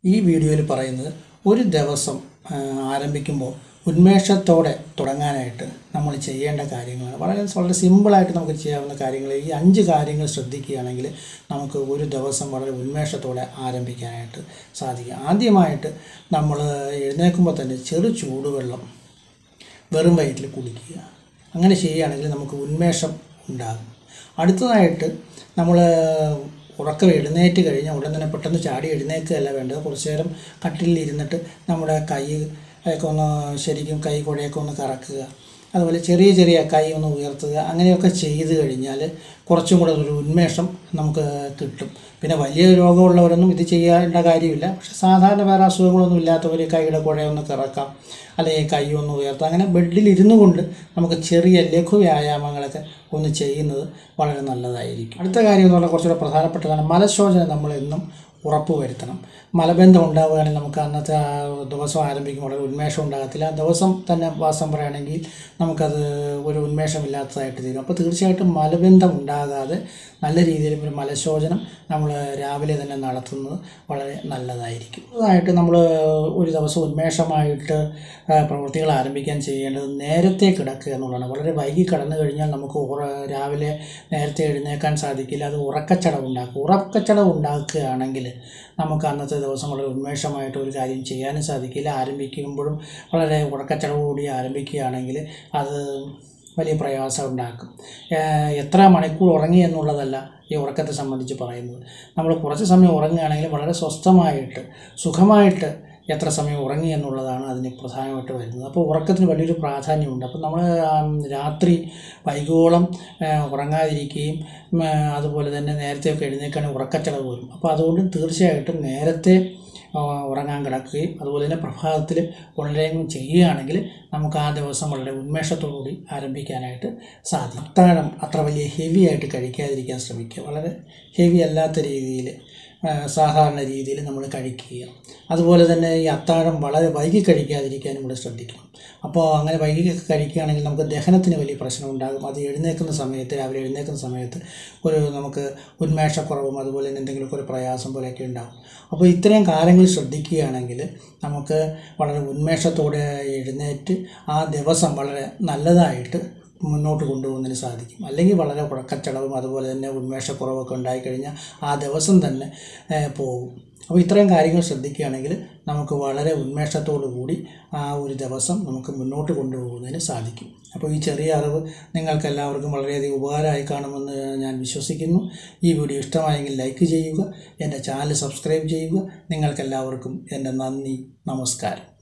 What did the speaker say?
ഈ വീഡിയോയിൽ പറയുന്നത് ഒരു ദിവസം ആ, ആരംഭിക്കുമ്പോൾ ഉന്മേഷത്തോടെ തുടങ്ങാനായിട്ട് നമ്മൾ ചെയ്യേണ്ട കാര്യങ്ങളാണ് വളരെ വളരെ സിമ്പിളായിട്ട് നമുക്ക് ചെയ്യാവുന്ന കാര്യങ്ങൾ ഈ അഞ്ച് കാര്യങ്ങൾ ശ്രദ്ധിക്കുകയാണെങ്കിൽ നമുക്ക് ഒരു ദിവസം വളരെ ഉന്മേഷത്തോടെ ആരംഭിക്കാനായിട്ട് സാധിക്കും ആദ്യമായിട്ട് നമ്മൾ എഴുന്നേൽക്കുമ്പോൾ തന്നെ ചെറു ചൂടുവെള്ളം വെറും വയറ്റിൽ കുടിക്കുക അങ്ങനെ ചെയ്യുകയാണെങ്കിൽ നമുക്ക് ഉന്മേഷം ഉണ്ടാകും അടുത്തതായിട്ട് നമ്മൾ ഉറക്കം എഴുന്നേറ്റ് കഴിഞ്ഞാൽ ഉടൻ തന്നെ പെട്ടെന്ന് ചാടി എഴുന്നേൽക്കുകയല്ല വേണ്ടത് കുറച്ച് നേരം കട്ടിലിൽ ഇരുന്നിട്ട് നമ്മുടെ കൈ ഒക്കെ ഒന്ന് ശരിക്കും കൈ കുഴയൊക്കെ ഒന്ന് കറക്കുക അതുപോലെ ചെറിയ ചെറിയ കൈ ഒന്ന് ഉയർത്തുക അങ്ങനെയൊക്കെ ചെയ്ത് കഴിഞ്ഞാൽ കുറച്ചും കൂടെ ഒരു ഉന്മേഷം നമുക്ക് കിട്ടും പിന്നെ വലിയ രോഗമുള്ളവരൊന്നും ഇത് ചെയ്യേണ്ട കാര്യമില്ല പക്ഷെ സാധാരണ വേറെ അസുഖങ്ങളൊന്നും ഇല്ലാത്തവർ കൈയുടെ കുഴയൊന്ന് കിറക്കാം അല്ലെങ്കിൽ കൈ ഒന്ന് ഉയർത്താം അങ്ങനെ ബെഡിൽ ഇരുന്നു കൊണ്ട് നമുക്ക് ചെറിയ ലഘു വ്യായാമങ്ങളൊക്കെ ഒന്ന് ചെയ്യുന്നത് വളരെ നല്ലതായിരിക്കും അടുത്ത കാര്യം എന്ന് പറഞ്ഞാൽ കുറച്ചുകൂടെ പ്രധാനപ്പെട്ടതാണ് മലശോചനം നമ്മൾ എന്നും ഉറപ്പ് വരുത്തണം മലബന്ധം ഉണ്ടാവുകയാണെങ്കിൽ നമുക്ക് അന്നത്തെ ആ ദിവസം ആരംഭിക്കുമ്പോൾ വളരെ ഉന്മേഷം ഉണ്ടാകത്തില്ല ആ ദിവസം തന്നെ വാസം പറയുകയാണെങ്കിൽ നമുക്കത് ഒരു ഉന്മേഷമില്ലാത്തതായിട്ട് തീരും അപ്പോൾ തീർച്ചയായിട്ടും മലബന്ധം ഉണ്ടാകാതെ നല്ല രീതിയിൽ ഒരു മലശോചനം നമ്മൾ രാവിലെ തന്നെ നടത്തുന്നത് വളരെ നല്ലതായിരിക്കും അതായിട്ട് നമ്മൾ ഒരു ദിവസം ഉന്മേഷമായിട്ട് ആ, പ്രവൃത്തികൾ ആരംഭിക്കാൻ ചെയ്യേണ്ടത് നേരത്തെ കിടക്കുക എന്നുള്ളതാണ് വളരെ വൈകി കിടന്നു കഴിഞ്ഞാൽ നമുക്ക് ഉറ- രാവിലെ നേരത്തെ എഴുന്നേക്കാൻ സാധിക്കില്ല അത് ഉറക്കച്ചടവ് ഉണ്ടാക്കും ഉറക്കച്ചടവ് ഉണ്ടാക്കുകയാണെങ്കിൽ നമുക്ക് അന്നത്തെ ദിവസം വളരെ ഉന്മേഷമായിട്ട് ഒരു കാര്യം ചെയ്യാനും സാധിക്കില്ല ആരംഭിക്കുമ്പോഴും വളരെ ഉറക്കച്ചടവുകൂടി ആരംഭിക്കുകയാണെങ്കിൽ അത് വലിയ പ്രയാസം ഉണ്ടാക്കും ഏഹ് എത്ര മണിക്കൂർ ഉറങ്ങി എന്നുള്ളതല്ല ഈ ഉറക്കത്തെ സംബന്ധിച്ച് പറയുന്നത് നമ്മൾ കുറച്ച് സമയം ഉറങ്ങുകയാണെങ്കിൽ വളരെ സ്വസ്ഥമായിട്ട് സുഖമായിട്ട് എത്ര സമയം ഉറങ്ങി എന്നുള്ളതാണ് അതിന് പ്രധാനമായിട്ട് വരുന്നത് അപ്പോൾ ഉറക്കത്തിന് വലിയൊരു പ്രാധാന്യമുണ്ട് അപ്പോൾ നമ്മൾ രാത്രി വൈകോളം ഏഹ് ഉറങ്ങാതിരിക്കുകയും ഉം, ഏഹ് അതുപോലെ തന്നെ നേരത്തെയൊക്കെ എഴുന്നേൽക്കുകയാണെങ്കിൽ ഉറക്കച്ചടവ് വരും അപ്പോൾ അതുകൊണ്ട് തീർച്ചയായിട്ടും നേരത്തെ ആ, ഉറങ്ങാൻ കിടക്കുകയും അതുപോലെ തന്നെ പ്രഭാതത്തിൽ ഉണരുകയും ചെയ്യുകയാണെങ്കിൽ നമുക്ക് ആ ദിവസം വളരെ ഉന്മേഷത്തോടുകൂടി ആരംഭിക്കാനായിട്ട് സാധിക്കും അത്താഴം അത്ര വലിയ ഹെവി ആയിട്ട് കഴിക്കാതിരിക്കാൻ ശ്രമിക്കുക വളരെ ഹെവി അല്ലാത്ത രീതിയിൽ സാധാരണ രീതിയിൽ നമ്മൾ കഴിക്കുക അതുപോലെ തന്നെ ഈ അത്താഴം വളരെ വൈകി കഴിക്കാതിരിക്കാനും കൂടെ ശ്രദ്ധിക്കണം അപ്പോൾ അങ്ങനെ വൈകി കഴിക്കുകയാണെങ്കിൽ നമുക്ക് ദഹനത്തിന് വലിയ പ്രശ്നം ഉണ്ടാകും അത് എഴുന്നേൽക്കുന്ന സമയത്ത് രാവിലെ എഴുന്നേൽക്കുന്ന സമയത്ത് ഒരു നമുക്ക് ഉന്മേഷക്കുറവും അതുപോലെ തന്നെ എന്തെങ്കിലുമൊക്കെ ഒരു പ്രയാസം പോലെയൊക്കെ ഉണ്ടാകും അപ്പോൾ ഇത്രയും കാര്യങ്ങൾ ശ്രദ്ധിക്കുകയാണെങ്കിൽ നമുക്ക് വളരെ ഉന്മേഷത്തോടെ എഴുന്നേറ്റ് ആ ദിവസം വളരെ നല്ലതായിട്ട് മുന്നോട്ട് കൊണ്ടുപോകുന്നതിന് സാധിക്കും അല്ലെങ്കിൽ വളരെ ഉറക്കച്ചടവും അതുപോലെ തന്നെ ഉന്മേഷക്കുറവൊക്കെ ഉണ്ടായിക്കഴിഞ്ഞാൽ ആ ദിവസം തന്നെ ഏഹ്, പോകും അപ്പോൾ ഇത്രയും കാര്യങ്ങൾ ശ്രദ്ധിക്കുകയാണെങ്കിൽ നമുക്ക് വളരെ ഉന്മേഷത്തോടു കൂടി ആ ഒരു ദിവസം നമുക്ക് മുന്നോട്ട് കൊണ്ടുപോകുന്നതിന് സാധിക്കും അപ്പോൾ ഈ ചെറിയ അറിവ് നിങ്ങൾക്ക് എല്ലാവർക്കും വളരെയധികം ഉപകാരമായി കാണുമെന്ന് ഞാൻ വിശ്വസിക്കുന്നു ഈ വീഡിയോ ഇഷ്ടമായെങ്കിൽ ലൈക്ക് ചെയ്യുക എൻ്റെ ചാനൽ സബ്സ്ക്രൈബ് ചെയ്യുക നിങ്ങൾക്കെല്ലാവർക്കും എൻ്റെ നന്ദി നമസ്കാരം